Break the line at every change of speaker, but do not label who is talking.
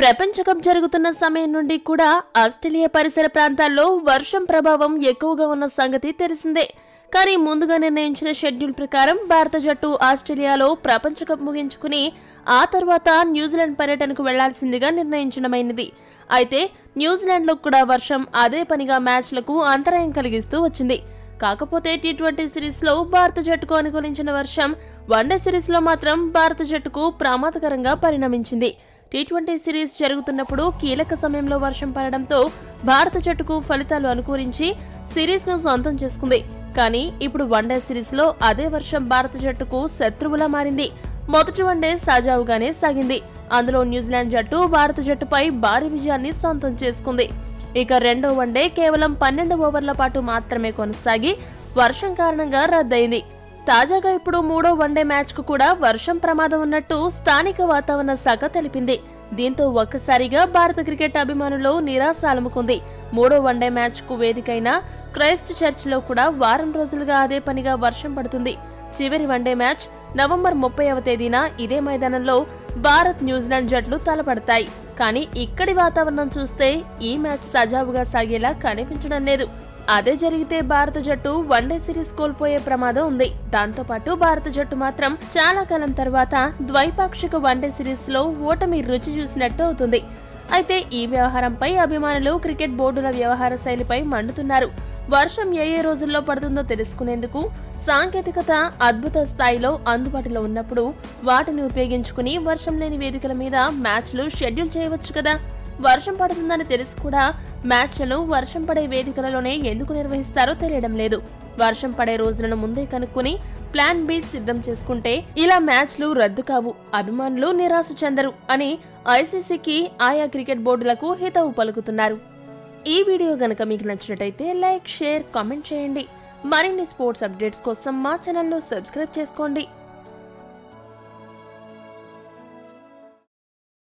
ప్రపంచ కప్ జరుగుతున్న సమయం నుండి కూడా ఆస్ట్రేలియా పరిసర ప్రాంతాల్లో వర్షం ప్రభావం ఎక్కువగా ఉన్న సంగతి తెలిసిందే కానీ ముందుగా నిర్ణయించిన షెడ్యూల్ ప్రకారం భారత జట్టు ఆస్ట్రేలియాలో ప్రపంచ కప్ ముగించుకుని ఆ తర్వాత న్యూజిలాండ్ పర్యటనకు వెళ్లాల్సిందిగా నిర్ణయించడమైనది అయితే న్యూజిలాండ్లో కూడా వర్షం అదే పనిగా మ్యాచ్లకు అంతరాయం కలిగిస్తూ వచ్చింది కాకపోతే టీ ట్వంటీ సిరీస్లో భారత జట్టుకు అనుకూలించిన వర్షం వన్డే సిరీస్లో మాత్రం భారత జట్టుకు ప్రమాదకరంగా పరిణమించింది టీ ట్వంటీ సిరీస్ జరుగుతున్నప్పుడు కీలక సమయంలో వర్షం పడడంతో భారత జట్టుకు ఫలితాలు అనుకూలించి సిరీస్ను సొంతం చేసుకుంది కానీ ఇప్పుడు వన్డే సిరీస్లో అదే వర్షం భారత జట్టుకు శత్రువులా మారింది మొదటి వన్డే సజావుగానే సాగింది అందులో న్యూజిలాండ్ జట్టు భారత జట్టుపై భారీ విజయాన్ని సొంతం చేసుకుంది ఇక రెండో వన్డే కేవలం పన్నెండు ఓవర్ల పాటు మాత్రమే కొనసాగి వర్షం కారణంగా రద్దయింది తాజాగా ఇప్పుడు మూడో వన్డే మ్యాచ్ కు కూడా వర్షం ప్రమాదం ఉన్నట్టు స్థానిక వాతావరణ శాఖ తెలిపింది దీంతో ఒక్కసారిగా భారత క్రికెట్ అభిమానులు నిరాశ అలుముకుంది మూడో వన్డే మ్యాచ్ కు వేదికైన క్రైస్ట్ చర్చ్ లో కూడా వారం రోజులుగా అదే పనిగా వర్షం పడుతుంది చివరి వన్డే మ్యాచ్ నవంబర్ ముప్పైవ తేదీన ఇదే మైదానంలో భారత్ న్యూజిలాండ్ జట్లు తలపడతాయి కానీ ఇక్కడి వాతావరణం చూస్తే ఈ మ్యాచ్ సజావుగా సాగేలా కనిపించడం లేదు అదే జరిగితే భారత జట్టు వన్డే సిరీస్ కోల్పోయే ప్రమాదం ఉంది దాంతోపాటు భారత జట్టు మాత్రం చాలా కాలం తర్వాత ద్వైపాక్షిక వన్డే సిరీస్ లో ఓటమి రుచి చూసినట్టు అవుతుంది అయితే ఈ వ్యవహారంపై అభిమానులు క్రికెట్ బోర్డుల వ్యవహార శైలిపై మండుతున్నారు వర్షం ఏ ఏ రోజుల్లో పడుతుందో తెలుసుకునేందుకు సాంకేతికత అద్భుత స్థాయిలో అందుబాటులో ఉన్నప్పుడు వాటిని ఉపయోగించుకుని వర్షం లేని వేదికల మీద మ్యాచ్లు షెడ్యూల్ చేయవచ్చు కదా వర్షం పడుతుందని తెలిసి కూడా మ్యాచ్లను వర్షం పడే వేదికలలోనే ఎందుకు నిర్వహిస్తారో తెలియడం లేదు వర్షం పడే రోజులను ముందే కనుక్కుని ప్లాన్ బి సిద్ధం చేసుకుంటే ఇలా మ్యాచ్లు రద్దు కావు అభిమానులు నిరాశ చెందరు అని ఐసీసీకి ఆయా క్రికెట్ బోర్డులకు హితవు పలుకుతున్నారు ఈ వీడియో గనక మీకు నచ్చినట్టయితే లైక్ షేర్ కామెంట్ చేయండి మరిన్ని స్పోర్ట్స్ అప్డేట్స్ కోసం మా ఛానల్ను సబ్స్క్రైబ్ చేసుకోండి